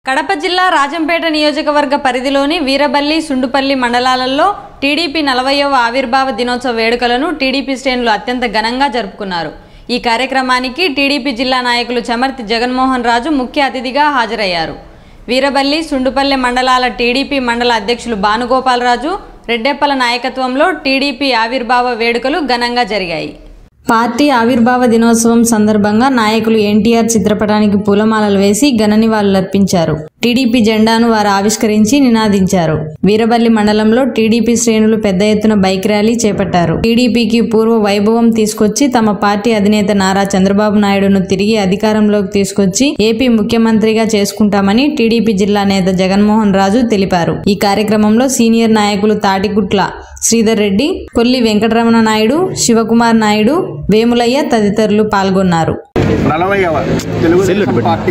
కడప జిల్లా రాజంపేట నియోజకవర్గ పరిధిలోని వీరబల్లి సుండుపల్లి మండలాలలో టీడీపీ నలభైవ ఆవిర్భావ దినోత్సవ వేడుకలను టీడీపీ శ్రేణులు అత్యంత ఘనంగా జరుపుకున్నారు ఈ కార్యక్రమానికి టీడీపీ జిల్లా నాయకులు చమర్తి జగన్మోహన్ రాజు ముఖ్య అతిథిగా హాజరయ్యారు వీరబల్లి సుండుపల్లె మండలాల టీడీపీ మండల అధ్యక్షులు భానుగోపాలరాజు రెడ్డెప్పల నాయకత్వంలో టీడీపీ ఆవిర్భావ వేడుకలు ఘనంగా జరిగాయి పార్టీ ఆవిర్భావ దినోత్సవం సందర్భంగా నాయకులు ఎన్టీఆర్ చిత్రపటానికి పూలమాలలు వేసి ఘన నివాళులర్పించారు టీడీపీ జెండాను వారు ఆవిష్కరించి నినాదించారు వీరబల్లి మండలంలో టీడీపీ శ్రేణులు పెద్ద ఎత్తున బైక్ ర్యాలీ చేపట్టారు టీడీపీకి పూర్వ వైభవం తీసుకొచ్చి తమ పార్టీ అధినేత నారా చంద్రబాబు నాయుడును తిరిగి అధికారంలోకి తీసుకొచ్చి ఏపీ ముఖ్యమంత్రిగా చేసుకుంటామని టీడీపీ జిల్లా నేత జగన్మోహన్ రాజు తెలిపారు ఈ కార్యక్రమంలో సీనియర్ నాయకులు తాటిగుట్ల శ్రీధర్ రెడ్డి కొల్లి వెంకటరమణ నాయుడు శివకుమార్ నాయుడు వేములయ్య తదితరులు పాల్గొన్నారు నలభైవ తెలుగుదేశం పార్టీ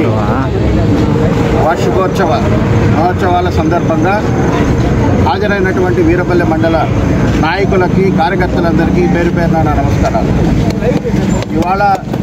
వార్షికోత్సవ మహోత్సవాల సందర్భంగా హాజరైనటువంటి వీరపల్లి మండల నాయకులకి కార్యకర్తలందరికీ పేరు పేరున నా నమస్కారాలు ఇవాళ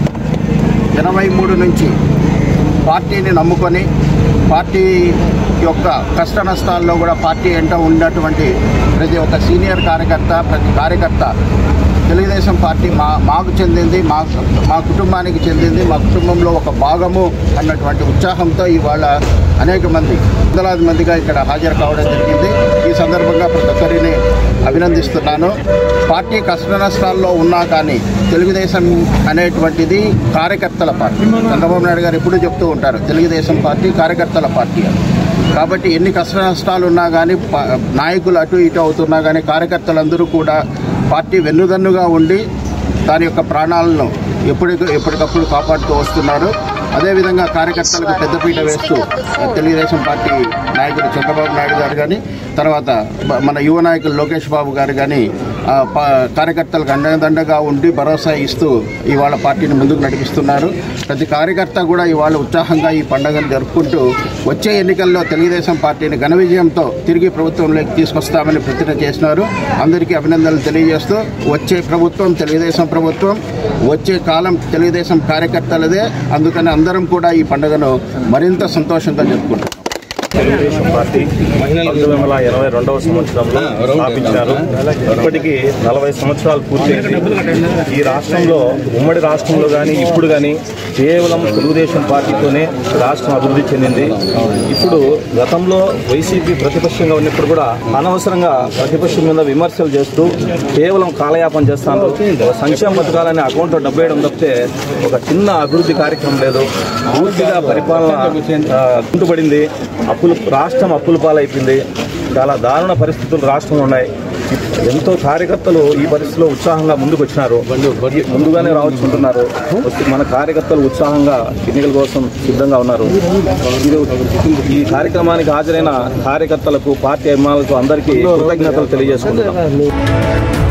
ఎనభై మూడు నుంచి పార్టీని నమ్ముకొని పార్టీ యొక్క కష్ట నష్టాల్లో కూడా పార్టీ ఎంట ఉన్నటువంటి ప్రతి ఒక్క సీనియర్ కార్యకర్త ప్రతి కార్యకర్త తెలుగుదేశం పార్టీ మా మాకు చెందింది మా మా కుటుంబానికి చెందింది మా కుటుంబంలో ఒక భాగము అన్నటువంటి ఉత్సాహంతో ఇవాళ అనేక మంది వందలాది మందిగా ఇక్కడ హాజరు కావడం జరిగింది ఈ సందర్భంగా ప్రతి ఒక్కరిని అభినందిస్తున్నాను పార్టీ కష్ట నష్టాల్లో ఉన్నా కానీ తెలుగుదేశం అనేటువంటిది కార్యకర్తల పార్టీ చంద్రబాబు నాయుడు గారు ఎప్పుడూ చెప్తూ ఉంటారు తెలుగుదేశం పార్టీ కార్యకర్తల పార్టీ అని కాబట్టి ఎన్ని కష్ట నష్టాలు ఉన్నా కానీ ప- నాయకులు అటు ఇటు అవుతున్నా కానీ కార్యకర్తలందరూ కూడా పార్టీ వెన్నుదన్నుగా ఉండి దాని యొక్క ప్రాణాలను ఎప్పటికీ ఎప్పటికప్పుడు కాపాడుతూ వస్తున్నారు అదేవిధంగా కార్యకర్తలకు పెద్దపీట వేస్తూ తెలుగుదేశం పార్టీ నాయకుడు చంద్రబాబు నాయుడు గారు కానీ తర్వాత బ- మన యువ నాయకులు లోకేష్ బాబు గారు కానీ ఆ, ప- కార్యకర్తలకు అండదండగా ఉండి భరోసా ఇస్తూ ఇవాళ పార్టీని ముందుకు నడిపిస్తున్నారు ప్రతి కార్యకర్త కూడా ఇవాళ ఉత్సాహంగా ఈ పండుగను జరుపుకుంటూ వచ్చే ఎన్నికల్లో తెలుగుదేశం పార్టీని ఘన విజయంతో తిరిగి ప్రభుత్వంలోకి తీసుకొస్తామని ప్రతిజ్ఞ చేసినారు అందరికీ అభినందనలు తెలియజేస్తూ వచ్చే ప్రభుత్వం తెలుగుదేశం ప్రభుత్వం వచ్చే కాలం తెలుగుదేశం కార్యకర్తలదే అందుకని అందరం కూడా ఈ పండుగను మరింత సంతోషంగా జరుపుకుంటాం తెలుగుదేశం పార్టీ పంతొమ్మిది వందల ఎనభై రెండవ సంవత్సరంలో స్థాపించారు ఇప్పటికీ నలభై సంవత్సరాలు పూర్తయింది ఈ రాష్ట్రంలో ఉమ్మడి రాష్ట్రంలో కానీ ఇప్పుడు కానీ కేవలం తెలుగుదేశం పార్టీతోనే రాష్ట్రం అభివృద్ధి చెందింది ఇప్పుడు గతంలో వైసీపీ ప్రతిపక్షంగా ఉన్నప్పుడు కూడా అనవసరంగా ప్రతిపక్షం మీద విమర్శలు చేస్తూ కేవలం కాలయాపన చేస్తాను సంక్షేమ పథకాలని అకౌంట్లో డబ్బు వేయడం తప్పితే ఒక చిన్న అభివృద్ధి కార్యక్రమం లేదు పూర్తిగా పరిపాలన ఆ, కుంటుపడింది అప్పులు రాష్ట్రం అప్పుల పాలైపోయింది చాలా దారుణ పరిస్థితులు రాష్ట్రంలో ఉన్నాయి ఎంతో కార్యకర్తలు ఈ పరిస్థితిలో ఉత్సాహంగా ముందుకు వచ్చినారు ముందుగానే రావచ్చుకుంటున్నారు మన కార్యకర్తలు ఉత్సాహంగా ఎన్నికల కోసం సిద్ధంగా ఉన్నారు ఇది ఈ కార్యక్రమానికి హాజరైన కార్యకర్తలకు పార్టీ అభిమానులకు అందరికీ కృతజ్ఞతలు తెలియజేసుకుంటున్నాం